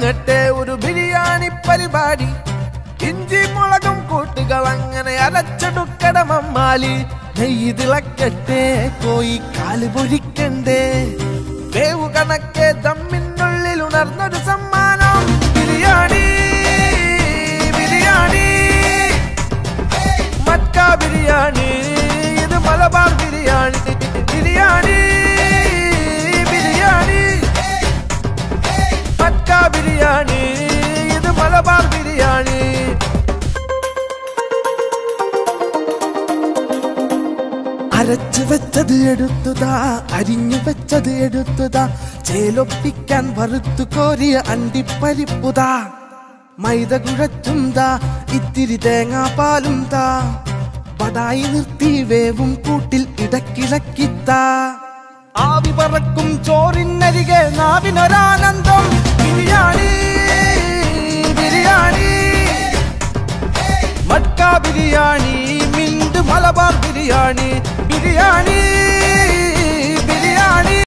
തുടങ്ങട്ടെ ഒരു ബിരിയാണി പരിപാടി ഇഞ്ചി മുളകും കൂട്ടുകൾ അങ്ങനെ അരച്ചെടുക്കട മമ്മാലി നെയ്യ് തിളക്കട്ടെ കോയി കാല് പൊരിക്കണ്ടേ വേവു കണക്കെ തമ്മിനുള്ളിൽ ഉണർന്നൊരു സമ്മാനം ബിരിയാണി ബിരിയാണി മക്ക ബിരിയാണി ഇത് മലബാർ ബിരിയാണി ബിരിയാണി ബിരിയാണി മക്ക ബിരിയാണി ഇത് മലബാർ ബിരിയാണി അരച്ചു വെച്ചത് എടുത്തുതാ അരിഞ്ഞു വെച്ചത് എടുത്തുതാ ചേലൊപ്പിക്കാൻ വറുത്തു കോരിയ അണ്ടിപ്പരിപ്പുതാ മൈദ കുഴച്ചും താ ഇത്തിരി തേങ്ങാപ്പാലും താ പടായി നിർത്തി വേവും കൂട്ടിൽ ഇടക്കിളക്കിത്താ ആവി പറക്കും ചോറിനരികെ നാവിനൊരാനന്ദം ബിരിയാണി ബിരിയാണി മക്ക ബിരിയാണി മിണ്ട് മലബാർ ബിരിയാണി ബിരിയാണി